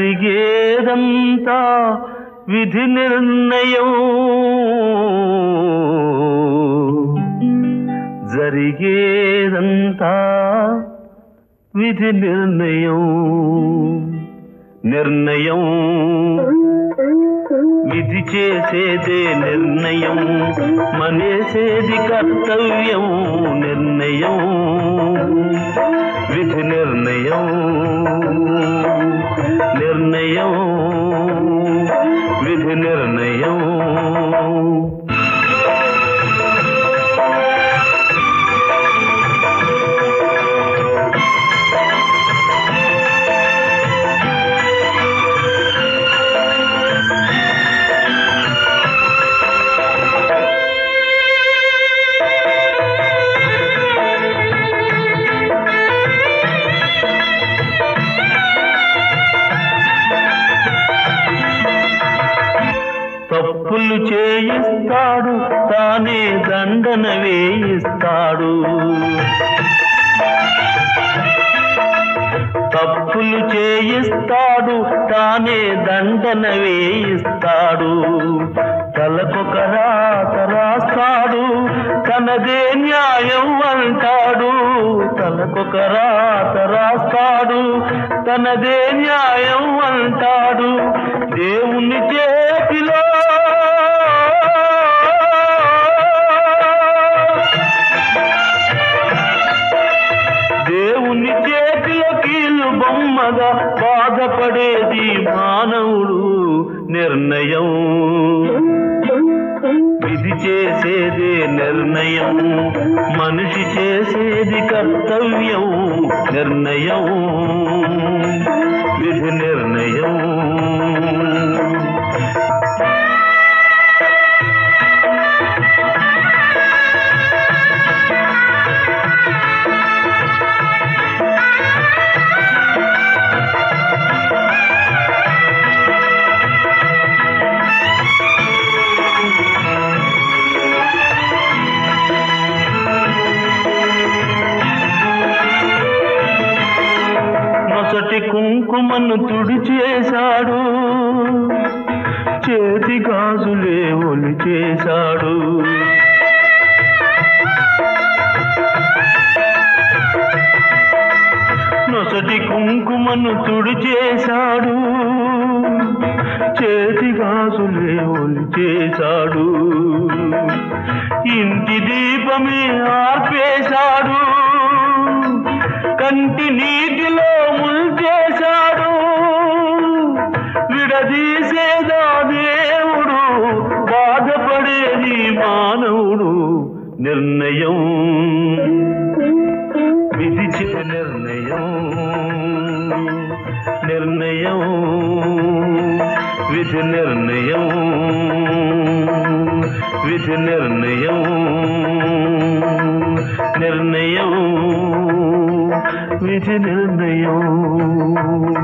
జరిగేదంతా విధి నిర్ణయం జరిగేదంతా విధి నిర్ణయం నిర్ణయం విధి చేసేదే నిర్ణయం మనేసేది కర్తవ్యం నిర్ణయం విధి నిర్ణయం నిర్ణయం విధి నిర్ణయం తప్పులు చేయిస్తాడు తానే దండన వేయిస్తాడు తప్పులు చేయిస్తాడు తానే దండన వేయిస్తాడు తలకొక రాత రాస్తాడు తనదే న్యాయం అంటాడు తలకొక రాత రాస్తాడు తనదే న్యాయం అంటాడు దేవుని చేతిలో దేవుని చేతిలో కీలు బొమ్మగా బాధపడేది మానవుడు నిర్ణయం విధి చేసేదే నిర్ణయం మనిషి చేసేది కర్తవ్యం నిర్ణయం విధి నిర్ణయం నొసటి కుంకుమను తుడిచేశాడు చేతి గాజులే ఒలి చేశాడు నొసటి కుంకుమను తుడిచేశాడు చేతి గాజులే ఒలి చేశాడు ఇంటి దీపమే ఆర్పేశాడు కంటి నీటిలో ముంచేశాడు విడదీసేదా దేవుడు బాధపడేది మానవుడు నిర్ణయం విధిచిన నిర్ణయం నిర్ణయం విధి నిర్ణయం విధి నిర్ణయం నిర్ణయం విధి నిర్ణయం